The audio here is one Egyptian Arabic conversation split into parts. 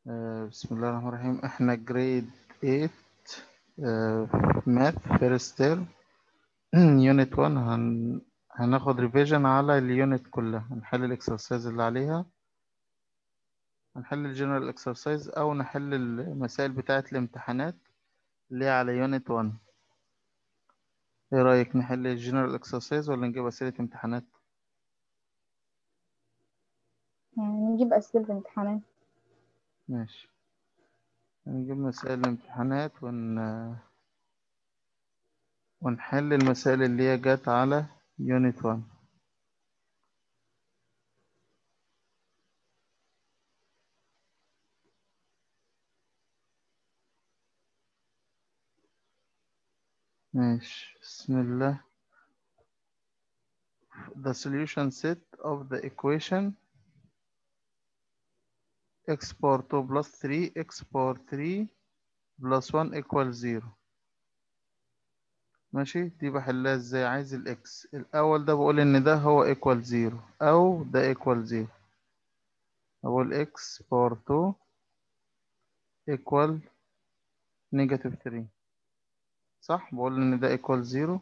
آه، بسم الله الرحمن الرحيم احنا جريد 8 ماث فيرست تيرم يونت 1 هن... هناخد ريفيجن على اليونت كلها هنحل الاكسرسايز اللي عليها هنحل الجنرال اكسرسايز او نحل المسائل بتاعه الامتحانات اللي هي على يونت 1 ايه رايك نحل الجنرال اكسرسايز ولا نجيب اسئله امتحانات يعني نجيب أسئلة امتحانات ماشي هنجيب مسائل الامتحانات ون... ونحل المسائل اللي هي جت على يونت 1 ماشي بسم الله the solution set of the equation x power 2 plus 3 x power 3 plus 1 equals 0 ماشي دي بحلها ازاي عايز الاكس الاول ده بقول ان ده هو equal 0 او ده equal 0 اقول x power 2 equal negative 3 صح بقول ان ده equal 0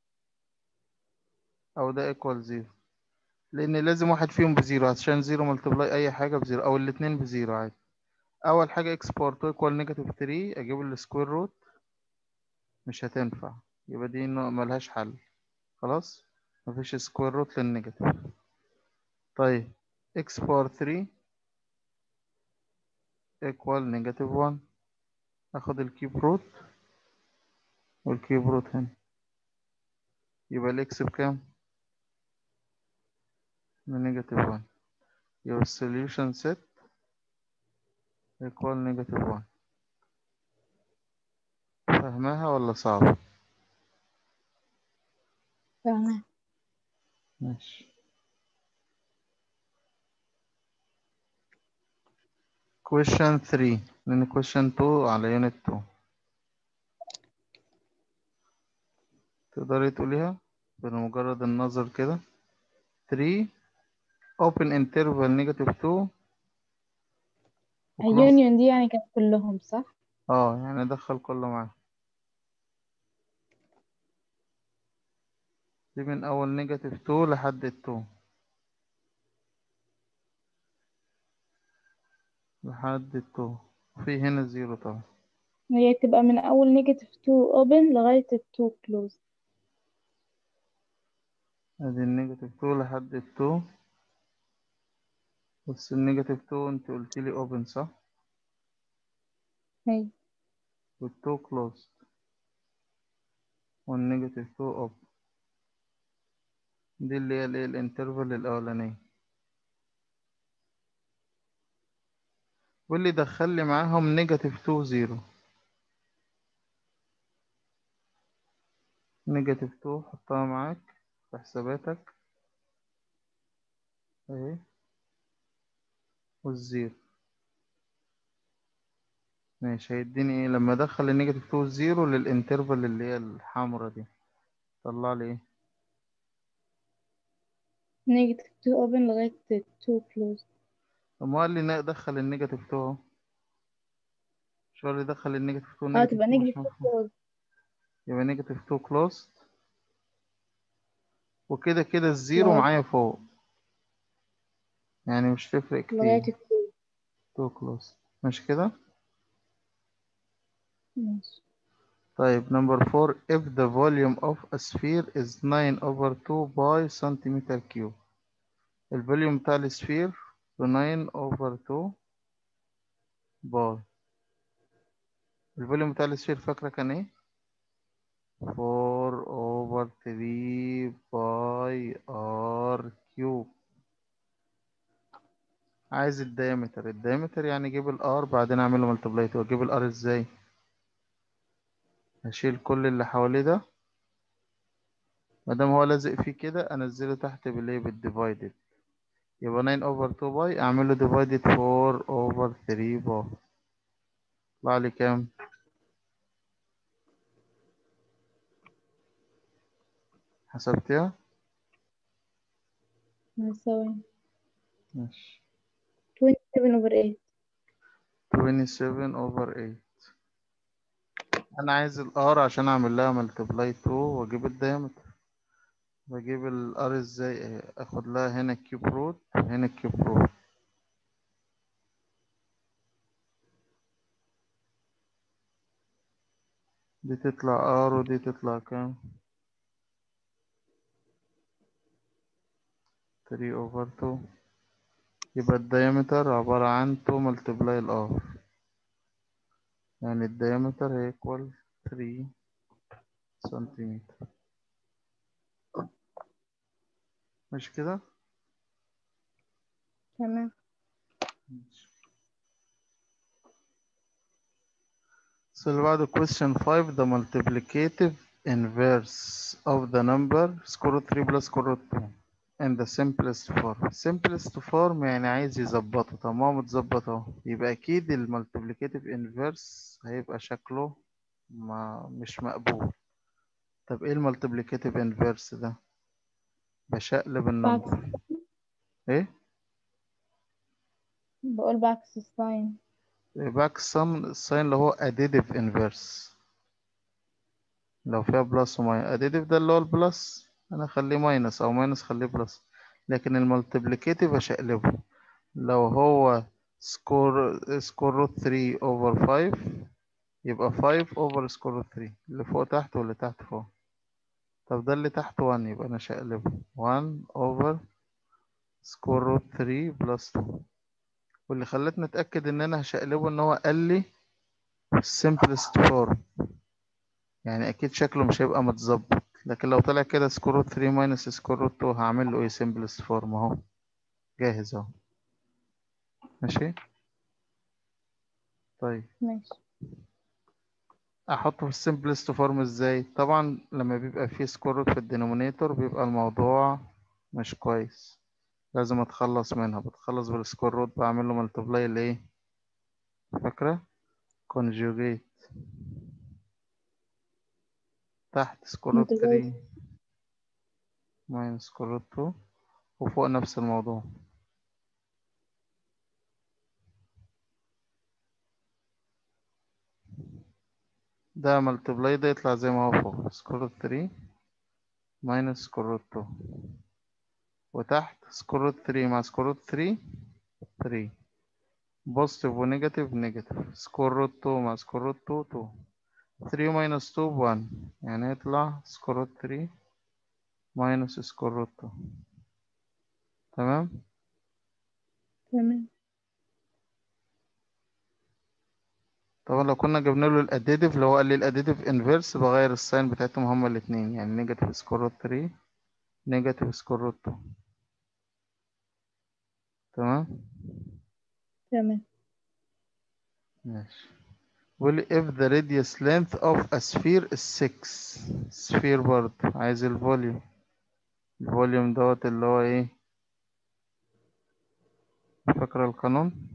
او ده equal 0 لان لازم واحد فيهم بزيرو عشان زيرو ملتبلاي اي حاجه بزيرو او الاتنين بزيرو عادي اول حاجه x باور 2 equal نيجاتيف 3 اجيب السكوير روت مش هتنفع يبقى دي نوع ملهاش حل خلاص مفيش سكوير روت للنيجاتيف طيب x باور 3 equal نيجاتيف 1 اخد الكيوب روت والكيوب روت هنا يبقى الاكس بكام نيجاتيف 1 يبقى السوليوشن set equal نيجاتيف 1 فاهماها ولا صعبة؟ فاهمة ماشي question 3 لأن question 2 على unit 2 تقدري تقوليها بمجرد النظر كده 3 open interval negative 2 وclose- اليونيون دي يعني كانت كلهم صح؟ اه يعني ادخل كله معاه دي من اول نيجاتيف 2 لحد ال 2 لحد ال 2 في هنا زيرو طبعا هي تبقى من أول نيجاتيف 2 open لغاية ال 2 close ادي النيجاتيف 2 لحد ال 2 بس النيجاتيف 2 انت قلت لي اوبن صح هي وال 2 كلوزد والنيجاتيف 2 اوبن دي اللي هي الايه الانترفال الاولانيه واللي دخل لي معاهم نيجاتيف 2 0 نيجاتيف 2 حطها معاك في حساباتك اهي والزيرو ماشي هيديني ايه لما ادخل النيجاتيف 2 والزيرو للانترفال اللي هي الحمرا دي طلع لي ايه نيجاتيف 2 open لغاية ال 2 close طب ما قال لي نا- دخل النيجاتيف 2 اهو شو قال لي دخل النيجاتيف 2 اه نيجاتيف تبقى 2 مش نيجاتيف 2 مفهوم close يبقى نيجاتيف 2 كلوزد وكده كده الزيرو لغاية معايا فوق يعني مش تفرق لغاية كتير ال 2 2 كلوزد ماشي كده ماشي طيب number 4 if the volume of a sphere is 9 over 2 by centimeter cube الفوليوم بتاع السفير ب 9 over 2 باي الفوليوم بتاع السفير فاكرة كان ايه 4 over 3 باي r كيوب عايز الدايمتر الدايمتر يعني اجيب الار بعدين اعمله ملتبلاي واجيب الار ازاي هشيل كل اللي حواليه ده مادام هو لازق فيه كده انزله تحت بالايه بالديفايدد يبقى 9 over 2 باي اعمله divided 4 over 3 باي يطلع لي كام حسبتها ثواني ماشي 27 over 8 27 over 8 انا عايز الار عشان اعمل لها ملتبلاي 2 واجيب الدايمتر بجيب الار ازاي اهي اخد لها هنا الكيوب روت وهنا الكيوب روت دي تطلع ار ودي تطلع كام 3 over 2 يبقى الدايمتر عبارة عن 2 ملتبلاي الار يعني الدايمتر هيكوال 3 سنتيمتر مش كده تمام السؤال اللي بعده question 5 the multiplicative inverse of the number square root 3 plus square root 2 in the simplest form simplest form يعني عايز يظبطه طب ما هو متظبط اهو يبقى اكيد المالتيبليكاتيف انفيرس هيبقى شكله ما مش مقبول طب ايه المالتيبليكاتيف انفيرس ده بشقلب النمبر بعكس ايه بقول بعكس الساين بعكس سم الساين اللي هو additive inverse لو فيها بلس وماينس additive ده اللي هو البلس انا اخليه ماينس او ماينس خليه بلس لكن المالتيبليكاتيف اشقلبه لو هو سكور سكور روت 3 اوفر 5 يبقى 5 اوفر سكور روت 3 اللي فوق تحت واللي تحت فوق طب ده اللي تحت 1 يبقى انا شقلبه 1 اوفر سكور روت 3 بلس 2 واللي خلتني اتاكد ان انا هشقلبه ان هو قال لي simplest form يعني اكيد شكله مش هيبقى متظبط لكن لو طلع كده سكور روت 3 ماينس سكور روت 2 هعمل له ايه simplest form اهو جاهز اهو ماشي طيب ماشي احطه في السمبلست فورم ازاي طبعا لما بيبقى فيه سكور روت في الدينومينيتور بيبقى الموضوع مش كويس لازم اتخلص منها بتخلص بالسكور روت بعمل له ملتبلاي لايه فاكره كونجوجيت تحت سكور روت 3 ماينس سكور روت 2 وفوق نفس الموضوع ده ملتبلاي ده يطلع زي ما هو فوق سكور روت 3 ماينس سكور روت 2 وتحت سكور روت 3 مع سكور روت 3 3 بوزيتيف ونيجاتيف نيجاتيف سكور روت 2 مع سكور روت 2 2 3 ماينس 2 ب 1 يعني يطلع سكور روت 3 ماينس سكور روت 2 تمام تمام طبعا لو كنا جبنا له الاديتيف اللي هو قال لي الاديتيف انفيرس بغير الساين بتاعتهم هما الاثنين يعني نيجاتيف سكور روت 3 نيجاتيف سكور روت 2 تمام تمام ماشي بيقول if the radius length of a sphere is 6 sphere برضه عايز الفوليوم الفوليوم دوت اللي هو ايه فاكرة القانون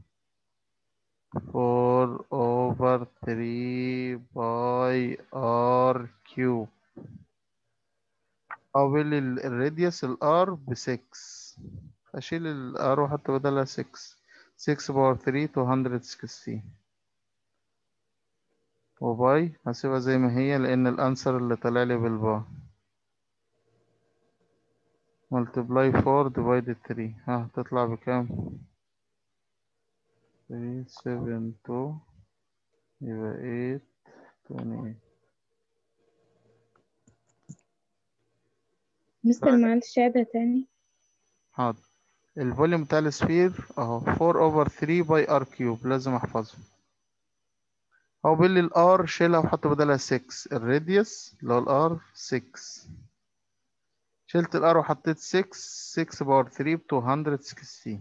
4 over 3 by r cube أو بيقول لي ال- الراديوس الار ب 6 أشيل الار وأحط بدلها 6 6 باور 3 216 وباي هسيبها زي ما هي لأن الأنسر اللي طلع لي بالباي multiply 4 divided 3 ها تطلع بكام 3 7 2 يبقى 8 28 مستر معلش عيدها تاني حاضر الفوليوم بتاع السفير اهو 4 over 3 باي ار كيوب لازم احفظه هو بيقول لي الار شيلها وحط بدلها 6 الراديوس اللي هو الار 6 شلت الار وحطيت 6 6 باور 3 ب 216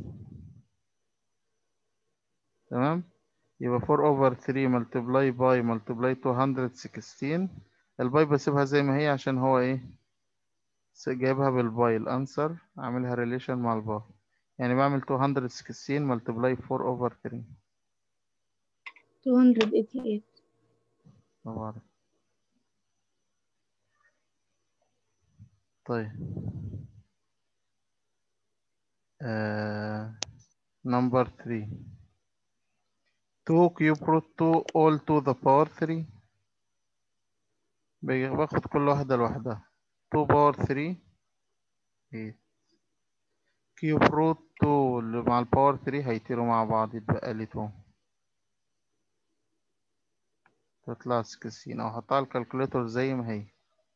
تمام يبقى 4 over 3 multiply by multiply 216 الباي بسيبها زي ما هي عشان هو ايه س- جايبها بالباي الانسر عاملها ريليشن مع الباي يعني بعمل 216 multiply 4 over 3 288 طبعا طيب آه... نمبر 3 2 cube root 2 all to the power 3 بيجي باخد كل واحدة لوحدها 2 باور 3 8 كيوب روت 2 اللي مع الباور 3 هيطيروا مع بعض يتبقى لي 2 تطلع 16 او احطها على الكالكوليتور زي ما هي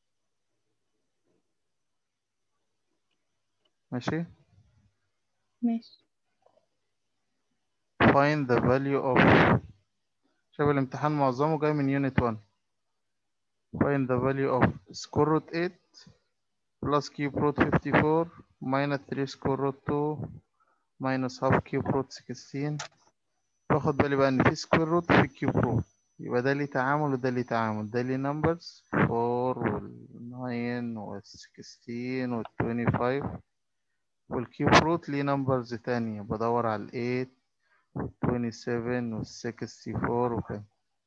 ماشي ماشي find the value of شوف الامتحان معظمه جاي من unit 1 find the value of square root 8 plus cube root 54 minus 3 square root 2 minus half cube root 16 باخد بالي بقى ان في square root وفي cube root يبقى ده ليه تعامل وده ليه تعامل ده ليه numbers 4 وال 9 وال 16 وال 25 والكيوب روت ليه نمبرز تانية بدور على ال 8 وال 27 وال 64 وكده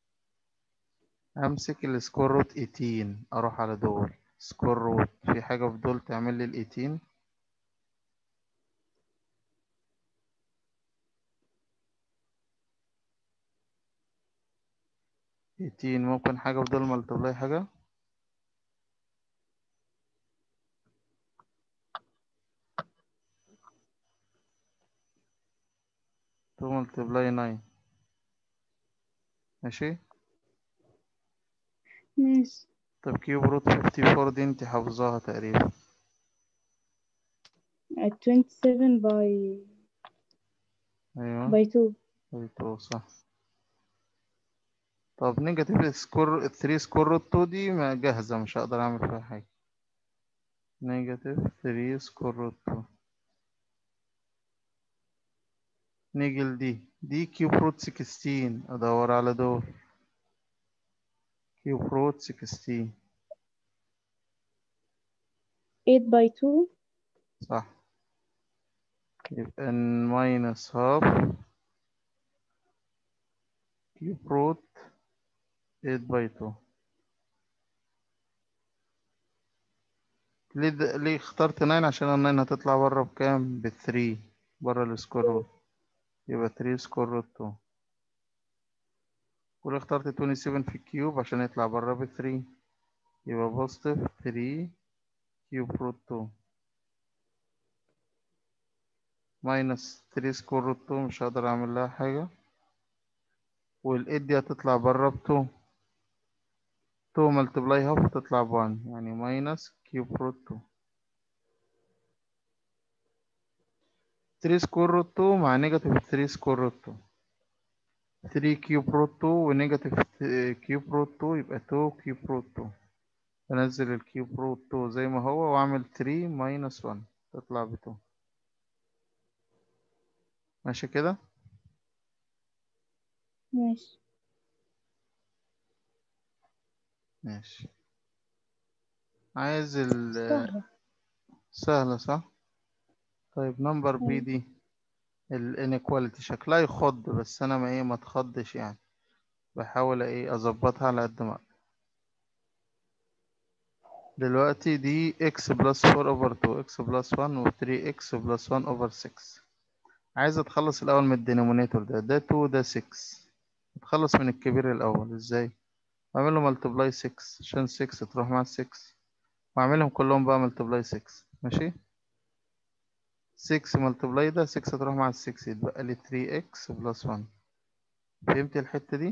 امسك السكور روت 18 اروح على دول سكور روت في حاجة في دول تعمل لي ال 18 18 ممكن حاجة في دول ملتبلاي حاجة 2 multiply 9 ماشي ماشي طب كيوب روت 54 دي انت حافظاها تقريبا Uh, 27 by ايوه by 2 ايوه صح طب نيجاتيف سكور 3 سكور روت 2 دي ما جاهزة مش هقدر اعمل فيها حاجة نيجاتيف 3 سكور روت 2 نيجي لدي دي كيوب روت 16 ادور على دول كيوب روت 16 8 by 2 صح يبقى ماينس هاف كيوب روت 8 باي 2 ليه د... ليه اخترت 9 عشان ال 9 هتطلع بره بكام؟ ب 3 بره السكور روت يبقى 3 سكور روت 2 وليه اخترت 27 في الكيوب عشان يطلع بره ب 3 يبقى بوزيتيف 3 كيوب روت 2 ماينس 3 سكور روت 2 مش هقدر اعمل لها حاجة والايد دي هتطلع بره ب 2 2 ملتبلاي هاف تطلع ب 1 يعني ماينس كيوب روت 2 3 سكور روت 2 مع نيجاتيف 3 سكور روت 2 3 كيوب روت 2 ونيجاتيف كيوب روت 2 يبقى 2 كيوب روت 2 انزل الكيوب روت 2 زي ما هو واعمل 3 ماينس 1 تطلع ب 2 ماشي كده ماشي ماشي عايز ال سهلة سهلة صح طيب نمبر بي أيوة. دي الانيكواليتي شكلها يخض بس انا ما ايه ما تخضش يعني بحاول ايه اظبطها على قد ما أقدر. دلوقتي دي x بلس 4 over 2 x بلس 1 و 3x بلس 1 over 6 عايز اتخلص الاول من الدينومينيتور ده ده 2 ده 6 اتخلص من الكبير الاول ازاي اعمل له ملتبلاي 6 عشان 6 تروح مع 6 واعملهم كلهم بقى ملتبلاي 6 ماشي 6 ملتبلاي ده 6 تروح مع ال 6 يتبقى لي 3x بلس 1 فهمت الحتة دي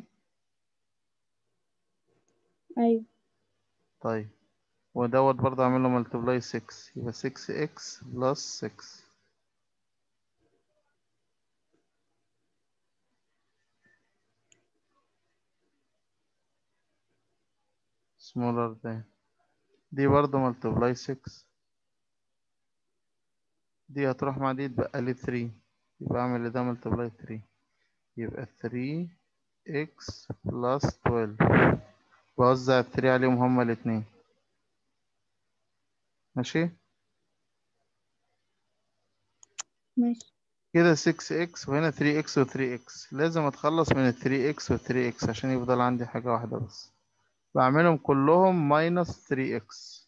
أيوة طيب ودوت برضه اعمل له ملتبلاي 6 يبقى 6x بلس 6 smaller than دي برضه ملتبلاي 6 دي هتروح مع دي يتبقى لي 3 يبقى اعمل ده ملتبلاي 3 يبقى 3x بلس 12 بوزع ال 3 عليهم هما الاتنين ماشي ماشي كده 6x وهنا 3x و 3x لازم اتخلص من ال 3x و 3x عشان يفضل عندي حاجة واحدة بس بعملهم كلهم ماينس 3x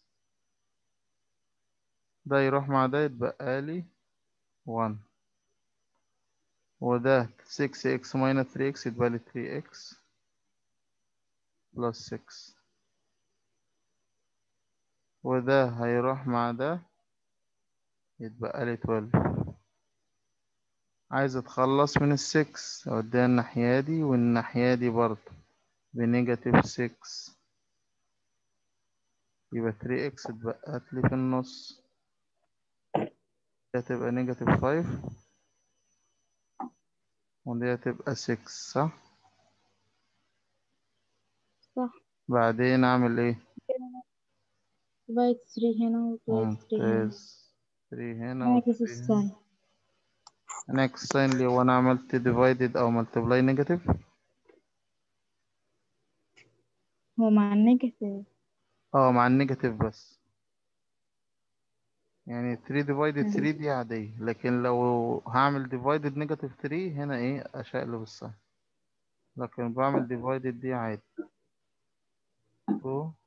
ده يروح مع ده يتبقى لي 1 وده 6x minus 3x يتبقى لي 3x plus 6 وده هيروح مع ده يتبقى لي 12 عايز اتخلص من السكس اوديها الناحية دي والناحية دي برضه بنيجاتيف 6 يبقى 3x اتبقت لي في النص دي هتبقى نيجاتيف 5 ودي هتبقى 6 صح صح بعدين اعمل ايه ديفايد 3 هنا وديفايد 3 هنا ممتاز 3 هنا نعكس و 3 هنا الساين هنعكس الساين ليه وانا عملت divided او multiply negative هو مع النيجاتيف اه مع النيجاتيف بس يعني 3 divided مم. 3 دي عادية لكن لو هعمل divided negative 3 هنا ايه اشقلب الساين لكن بعمل divided دي عادي 2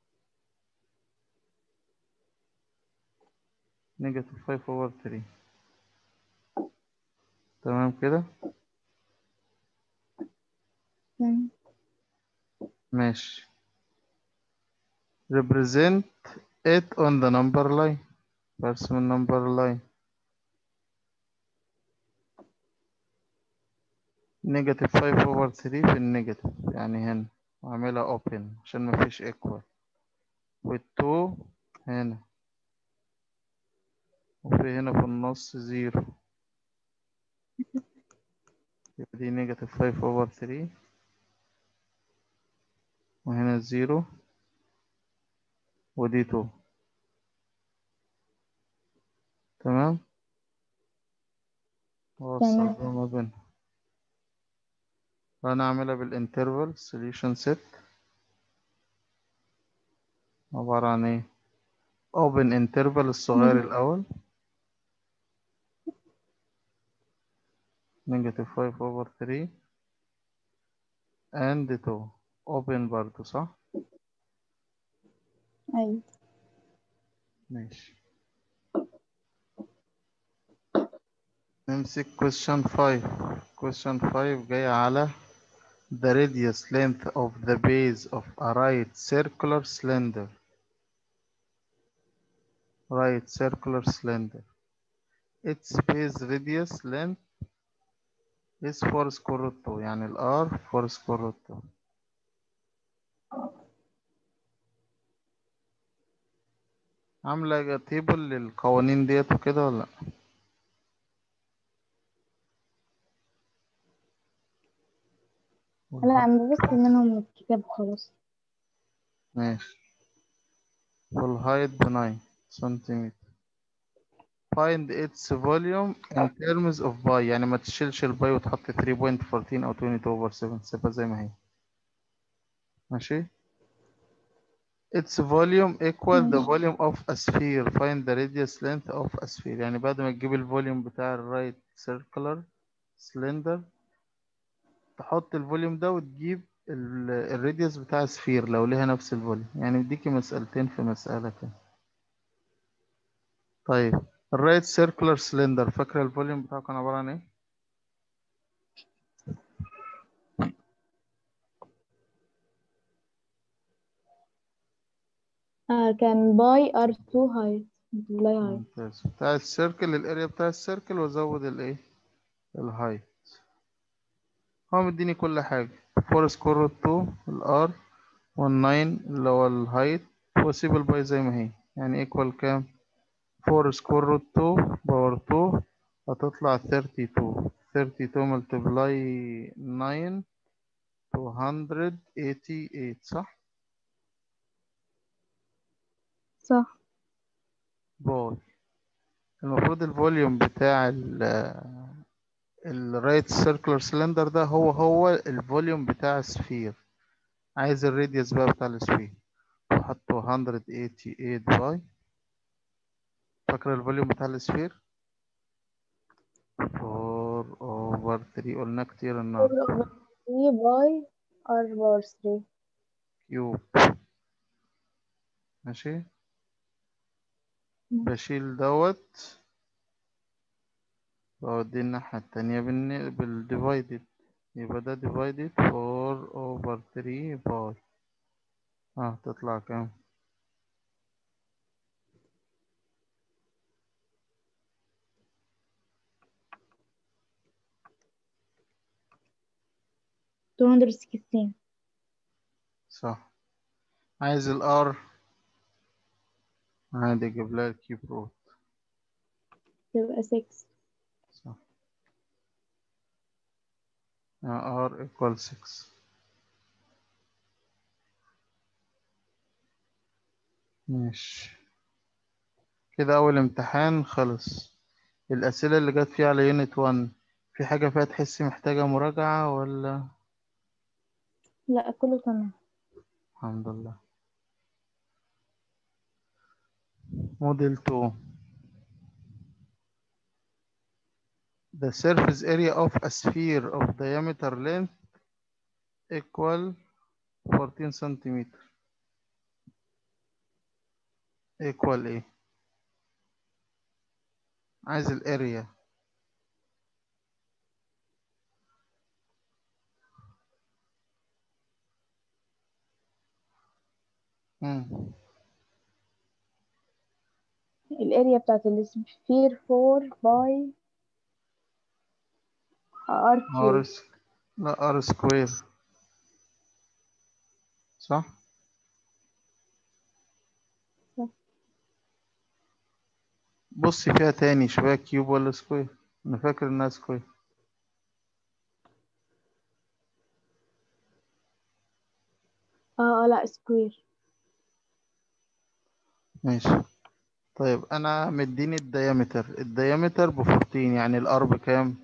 negative 5 over 3 تمام كده تمام. ماشي represent it on the number line برسم النمبر لاين نيجاتيف 5 over 3 في النيجاتيف يعني هنا واعملها open عشان مفيش equal والتو هنا وفي هنا في النص زيرو يبقى دي نيجاتيف 5 over 3 وهنا زيرو ودي 2 تمام وأوصل تمام. بقى ما بينهم فأنا أعملها بالانترفال solution set عبارة عن إيه open interval الصغير مم. الأول negative 5 over 3 and 2 open برضو صح أيوة ماشي نمسك question 5 question 5 جاي على the radius length of the base of a right circular cylinder right circular cylinder its base radius length is 4 square root 2 يعني ال R 4 square root 2 عاملة تيبل للقوانين ديت وكده ولا لأ؟ لا أنا ببص منهم الكتاب خلاص ماشي والهايت بناين سنتيمتر find its volume in terms of باي يعني ما تشيلش الباي وتحط 3.14 أو 22 over 7 سيبها زي ما هي ماشي its volume equal the ماشي. volume of a sphere find the radius length of a sphere يعني بعد ما تجيب الفوليوم بتاع الرايت circular cylinder تحط الفوليوم ده وتجيب الراديوس بتاع سفير لو ليها نفس الفوليوم يعني بديكي مسألتين في مسألة كده طيب الرايت سيركولار سلندر فاكرة الفوليوم بتاعه كان عبارة عن ايه؟ آه كان باي ار 2 هايت باي هايت ممتاز بتاع السيركل الاريا بتاع السيركل وازود الايه؟ الهايت هو مديني كل حاجة 4 سكوير روت 2 الار وال9 اللي هو الهايت واسيب الباي زي ما هي يعني ايكوال كام؟ 4 سكوير روت 2 باور 2 هتطلع 32 32 ملتبلاي 9 288 صح؟ صح باي المفروض الفوليوم بتاع ال الرايت سيركلر سلندر ده هو هو الفوليوم بتاع السفير عايز الراديوس بقى بتاع السفير حط 188 باي فاكر الفوليوم بتاع السفير 4 over 3 قلنا كتير 4 النهارده over 3 باي ار باور 3 كيوب ماشي بشيل دوت وأوديه الناحية التانية بالن- بالديفايدد يبقى ده divided 4 over 3 باي اه تطلع كام؟ two hundred sixteen صح عايز الار عادي اجيب لها الكيوب روت تبقى six صح ار equal 6 ماشي كده أول امتحان خلص الأسئلة اللي جت فيه على يونت 1 في حاجة فيها تحسي محتاجة مراجعة ولا لا كله تمام الحمد لله موديل 2 The surface area of a sphere of diameter length equal 14 centimeter equal ايه عايز الاريا مم. الاريا بتاعت السفير فور باي ار ار كيوب س- لا ار سكوير صح صح. بصي فيها تاني شوية كيوب ولا سكوير انا فاكر انها سكوير اه اه لا سكوير ماشي طيب انا مديني الديامتر الديامتر ب 14 يعني الار بكام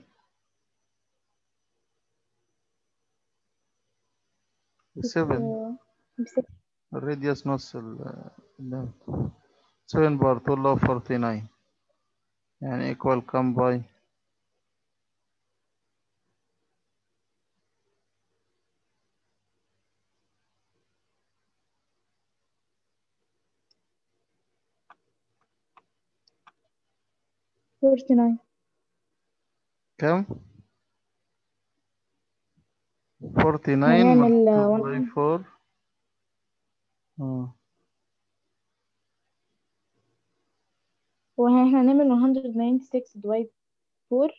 ب 7 بس الراديوس نص ال- الديامتر 7 بار 2 اللي هو 49 يعني ايكوال كام باي فورتي ناين كام 49 هنعمل multiplied by 4 اه واحنا هنعمل 196 ديوايد فور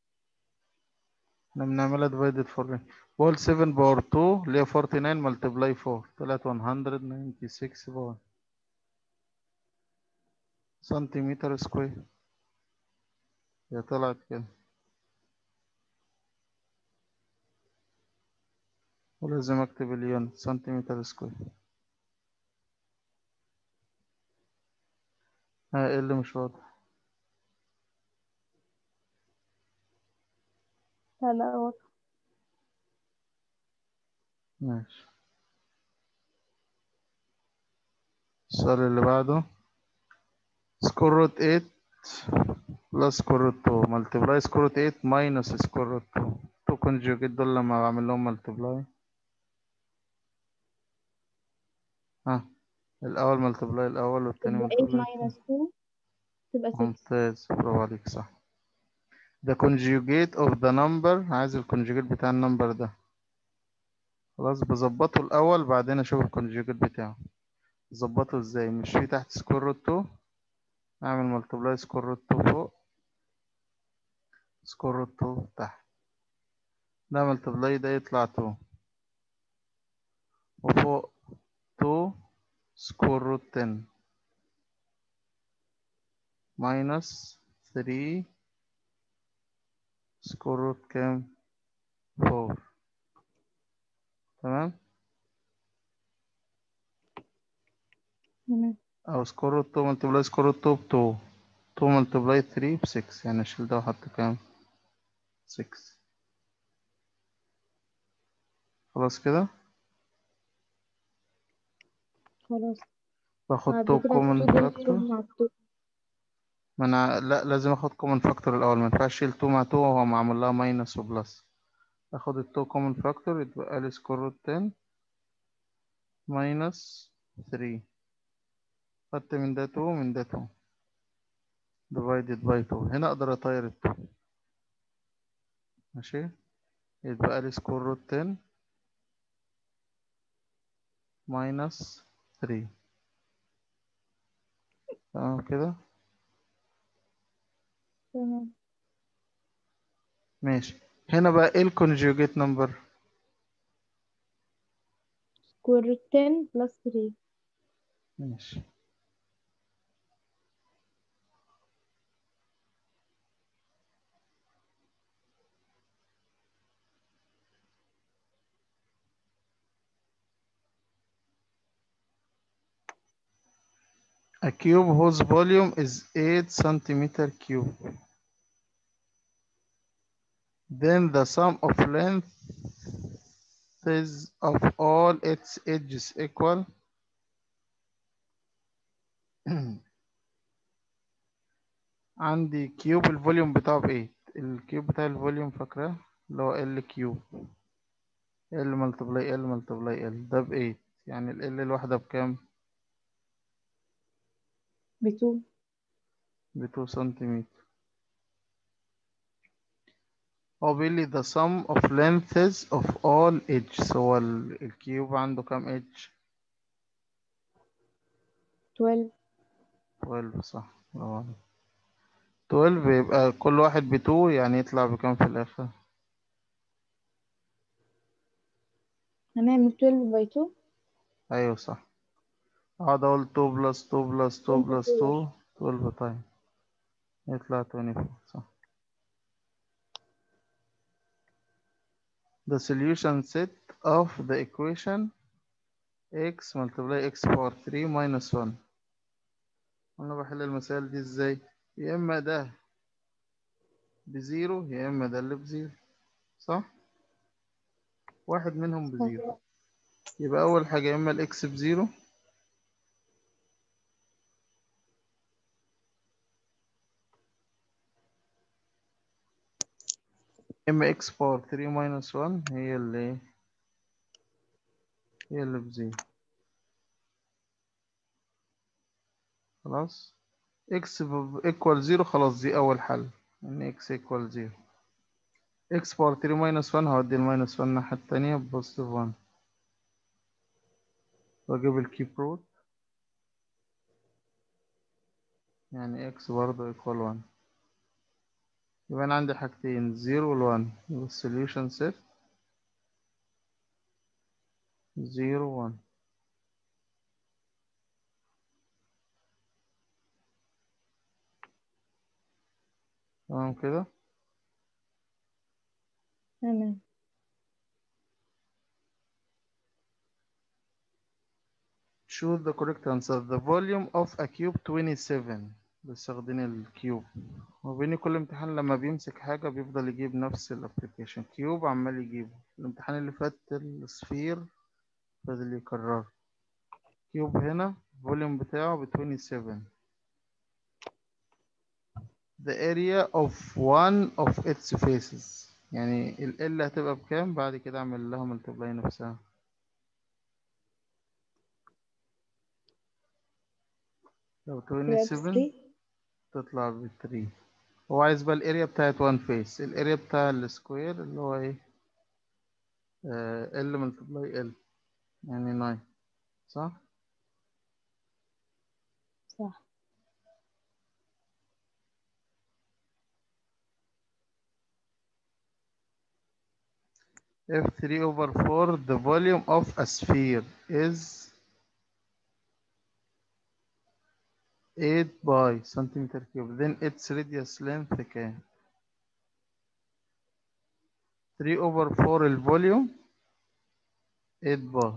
احنا بنعملها divided 4 بقول 7 باور 2 اللي هي 49 multiply 4 طلعت 196 باور سنتيمتر سكوير هي طلعت كده ولازم اكتب اليونت سنتيمتر سكوير ها ايه اللي مش واضح لا لا واضح. ماشي السؤال اللي بعده سكور روت 8 بلس سكور روت 2 ملتبلاي سكور روت 8 ماينس سكور روت 2 تو كونجوجيت دول لما بعمل لهم ملتبلاي ها الاول ملتبلاي الاول والتاني تبقى 8 ملتبلاي التاني minus 2 تبقى 6 ممتاز برافو عليك صح the conjugate of the number عايز الكونجوجيت بتاع النمبر ده خلاص بظبطه الأول بعدين أشوف الكونجوجيت بتاعه ظبطه ازاي مش في تحت سكور روت 2 أعمل ملتبلاي سكور روت 2 فوق سكور روت 2 تحت ده ملتبلاي ده يطلع 2 وفوق 2 سكور روت 10 ماينس 3 سكور روت كام 4 تمام تمام او سكور روت 2 ملتبلاي سكور روت 2 ب 2 2 ملتبلاي 3 ب 6 يعني اشيل ده واحط كام 6 خلاص كده خلاص باخد بعد 2 كده كومن 2 دول فاكتور مع 2 ما انا لا لازم اخد كومن فاكتور الاول ما ينفعش اشيل 2 مع 2 وهو معمول لها ماينس وبلس اخد ال 2 كومن فاكتور يتبقى لي سكور روت 10 ماينس 3 خدت من ده 2 من ده 2 divided by 2 هنا اقدر اطير ال 2 ماشي يتبقى لي سكوير روت 10 ماينس 3 تمام كده تمام ماشي هنا بقى ايه الكونجوجيت نمبر سكوير روت 10 بلس 3 ماشي A cube whose volume is 8 centimeter cube. Then the sum of lengths of all its edges equal عندي كيوب الفوليوم بتاعه بإيه؟ الكيوب بتاع الفوليوم فاكراه اللي هو ال كيوب ال ملتبلاي ال ملتبلاي ال ده بإيه؟ يعني ال ال الواحدة بكام؟ ب 2 ب 2 سنتيمتر هو بيقول لي the sum of lengths of all edges هو ال- الكيوب عنده كام edge؟ 12 12 صح برافو عليك 12 يبقى كل واحد ب 2 يعني يطلع بكام في الآخر؟ هنعمل 12 باي 2 أيوه صح اقعد اقول 2 بلس 2 بلس 2 بلس 2 24. 12 تايم يطلع 24 صح The solution set of the equation x multiply x power 3 minus 1 أنا بحل المسائل دي ازاي؟ يا إما ده بزيرو يا إما ده اللي بزيرو صح؟ واحد منهم بزيرو يبقى أول حاجة يا إما الإكس بزيرو يا إما إكس باور 3 ماينس 1 هي اللي هي اللي بزيرو خلاص إكس إيكوال زيرو خلاص دي أول حل إن إكس إيكوال زيرو إكس باور 3 ماينس 1 هودي الماينس 1 الناحية التانية بوزيتيف 1 وأجيب الكيب روت يعني إكس برضه إيكوال 1 يبقى أنا عندي حاجتين زيرو والوان يبقى السوليوشن سيت زيرو وان تمام كده تمام choose the correct answer the volume of a cube 27 بس واخدين الكيوب وبيني كل امتحان لما بيمسك حاجة بيفضل يجيب نفس الابليكيشن كيوب عمال يجيبه الامتحان اللي فات السفير فضل يكرر كيوب هنا الفوليوم بتاعه ب 27 the area of one of its faces يعني ال L هتبقى بكام بعد كده اعمل لها ملتبلاي نفسها لو تبقى 27 3 تطلع ب 3 هو عايز بقى الاريا بتاعت وان فيس الاريا بتاع السكوير اللي هو ايه ال ملتبلاي ال يعني 9 صح صح if 3 over 4 the volume of a sphere is 8 by centimeter cube then its radius length كام 3 over 4 الفوليوم 8 باي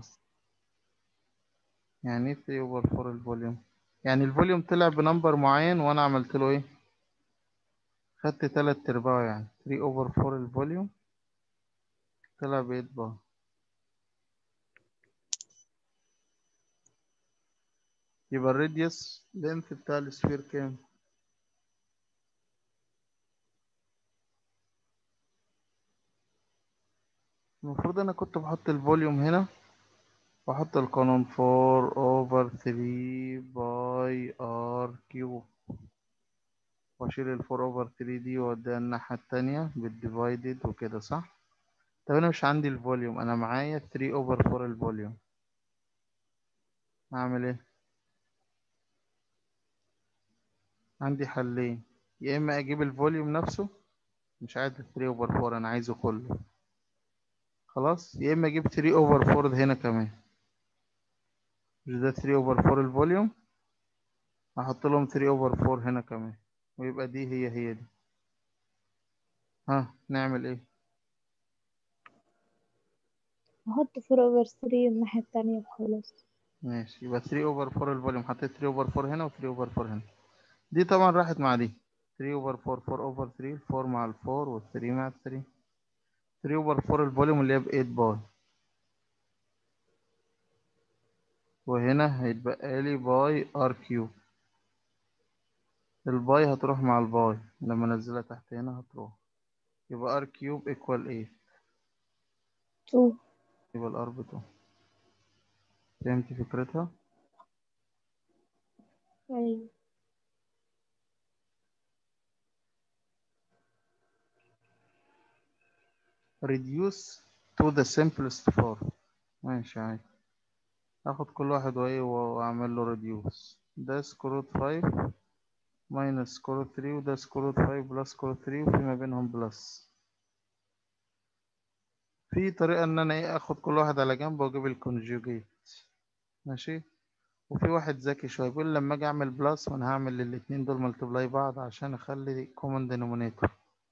يعني ايه 3 over 4 الفوليوم يعني الفوليوم طلع بنمبر معين وانا عملت له ايه خدت تلات ارباعه يعني 3 over 4 الفوليوم طلع ب 8 باي يبقى الراديوس لينث بتاع السفير كام المفروض انا كنت بحط الفوليوم هنا واحط القانون 4 over 3 باي ار كيوب واشيل الفور اوفر 3 دي واوديها الناحية التانية بالديفايدد وكده صح طب انا مش عندي الفوليوم انا معايا 3 اوفر 4 الفوليوم اعمل ايه عندي حلين يا اما اجيب الفوليوم نفسه مش عايز 3 اوفر 4 انا عايزه كله خلاص يا اما اجيب 3 اوفر 4 هنا كمان مش ده 3 اوفر 4 الفوليوم هحط لهم 3 اوفر 4 هنا كمان ويبقى دي هي هي دي ها نعمل ايه هحط فور اوفر 3 الناحية التانية وخلاص ماشي يبقى 3 اوفر 4 الفوليوم حطيت 3 اوفر 4 هنا و3 اوفر 4 هنا دي طبعا راحت مع دي 3 اوفر 4 4 اوفر 3 4 مع ال 4 وال 3 مع ال 3 3 اوفر 4 الفوليوم اللي هي ب 8 باي وهنا هيتبقى لي باي ار كيوب الباي هتروح مع الباي لما انزلها تحت هنا هتروح يبقى ار كيوب ايكوال 8 2 يبقى الار ب 2 فهمت فكرتها أيوة reduce to the simplest form ماشي عادي اخد كل واحد وايه واعمل له reduce ده سكروت 5 minus سكروت 3 وده سكروت 5 بلس سكروت 3 وفي ما بينهم بلس في طريقة ان انا ايه اخد كل واحد على جنب واجيب الكونجوجيت ماشي وفي واحد ذكي شوية بيقول لما اجي اعمل بلس وانا هعمل الاتنين دول ملتبلاي بعض عشان اخلي common denominator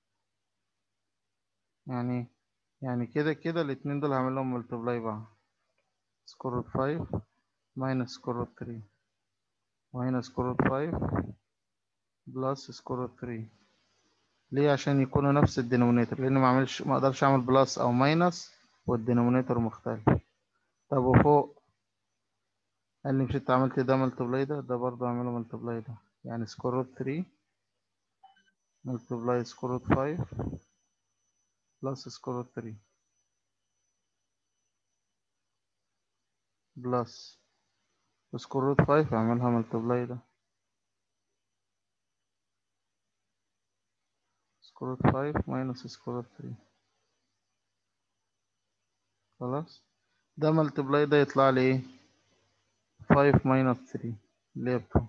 يعني يعني كده كده الاتنين دول هعمل لهم ملتبلاي بعض سكور 5 ماينس سكور 3 وهنا سكور 5 بلس سكور 3 ليه عشان يكونوا نفس الدينومينيتور لان ما اعملش ما اقدرش اعمل بلس او ماينس والدينومينيتور مختلف طب وفوق قال لي مش انت عملت ده ملتبلاي ده ده برضه اعمله ملتبلاي ده يعني سكور 3 ملتبلاي سكور 5 بلس سكور 3 بلس سكور روت 5 اعملها ملتبلاي ده سكور روت 5 ماينس سكور روت 3 خلاص ده ملتبلاي ده يطلع لي ايه 5 ماينس 3 اللي هي بتو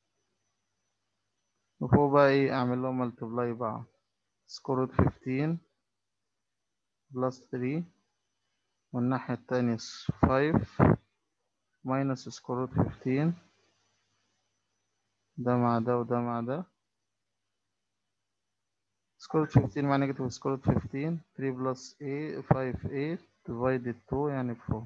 وفوق بقى ايه اعمل لهم ملتبلاي بقى سكور روت 15 بلس 3 والناحية التانية 5 ماينس سكور روت 15 ده مع ده وده مع ده سكور روت 15 مع نيجاتيف سكور روت 15 3 بلس 8 5 8 divided 2 يعني 4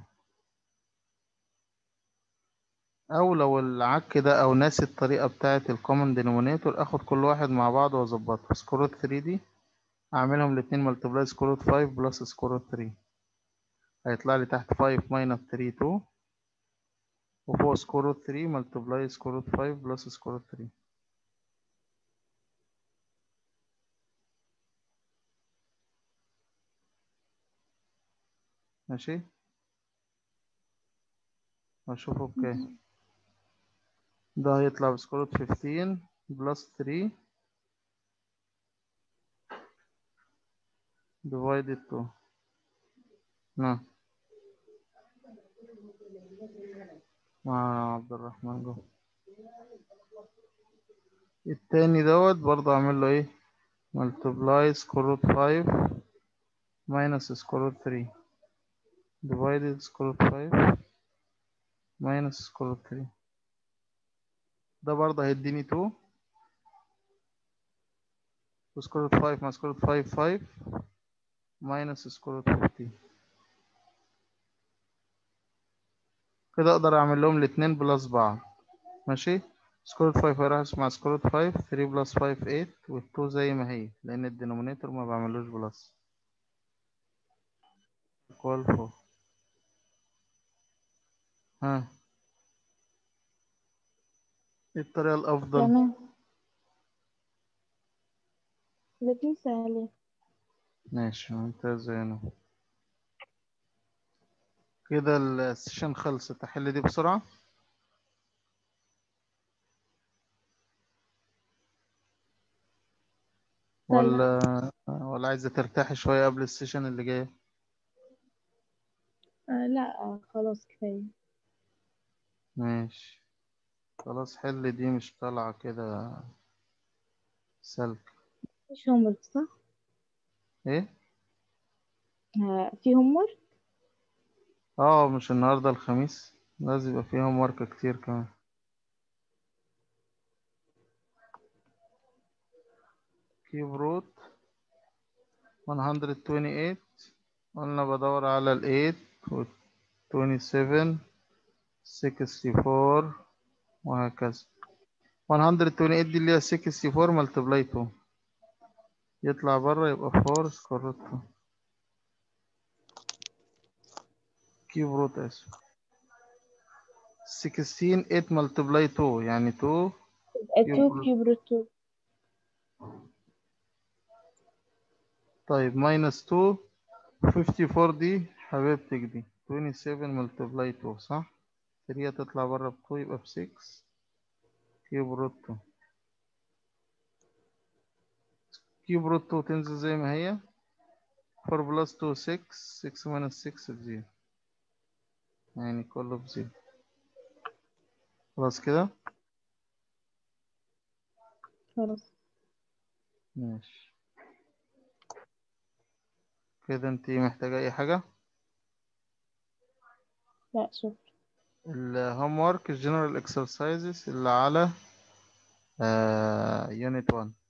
أو لو العك ده أو ناسي الطريقة بتاعة الكومن denominator أخد كل واحد مع بعض وأظبطه سكور روت 3 دي أعملهم الاتنين ملتبلاي سكور روت 5 بلس سكور روت 3 هيطلع لي تحت 5 ماينس 3 2 وفوق سكور روت 3 ملتبلاي سكور روت 5 بلس سكور روت 3 ماشي هشوفه بكام ده هيطلع بسكور روت 15 بلس 3 divided 2 نعم مع عبد الرحمن جو التاني دوت برضه اعمل له ايه multiply square root 5 minus square root 3 divided square root 5 minus square root 3 ده برضه هيديني 2 square root 5 مع square root 5 5 minus square root 15 كده اقدر اعمل لهم الاتنين بلس بعض ماشي سكور 5 هيروح مع سكور 5 3 بلس 5 8 وال2 زي ما هي لان الدينومينيتور ما بعملوش بلس equal 4 ها ايه الطريقة الأفضل؟ تمام الاتنين سهلين ماشي ممتاز هنا كده السيشن خلصت أحل دي بسرعة ولا ولا عايزة ترتاحي شوية قبل السيشن اللي جاي آه لا آه خلاص كفاية ماشي خلاص حل دي مش طالعة كده سلك مفيش هومورك صح؟ ايه آه في هومورك اه مش النهاردة الخميس لازم يبقى فيهم ورك كتير كمان كيوب روت 128 قلنا بدور على ال 8 و 27 64 وهكذا 128 دي اللي هي 64 ملتبلاي 2 يطلع بره يبقى 4 سكوير روت 2 كيوب روت اسف 16 8 ملتبلاي 2 يعني 2 يبقى كيوب 2 روت. كيوب روت 2 طيب ماينس 2 54 دي حبيبتك دي 27 ملتبلاي 2 صح 3 تطلع بره ب 2 يبقى ب 6 كيوب روت 2 كيوب روت 2 تنزل زي ما هي 4 بلس 2 6 6 ماينس 6 بزيرو يعني كله بزيرو خلاص كده خلاص ماشي كده انت محتاجة اي حاجة لا شكرا الهوم ورك الجنرال اكسرسايزز اللي على يونت 1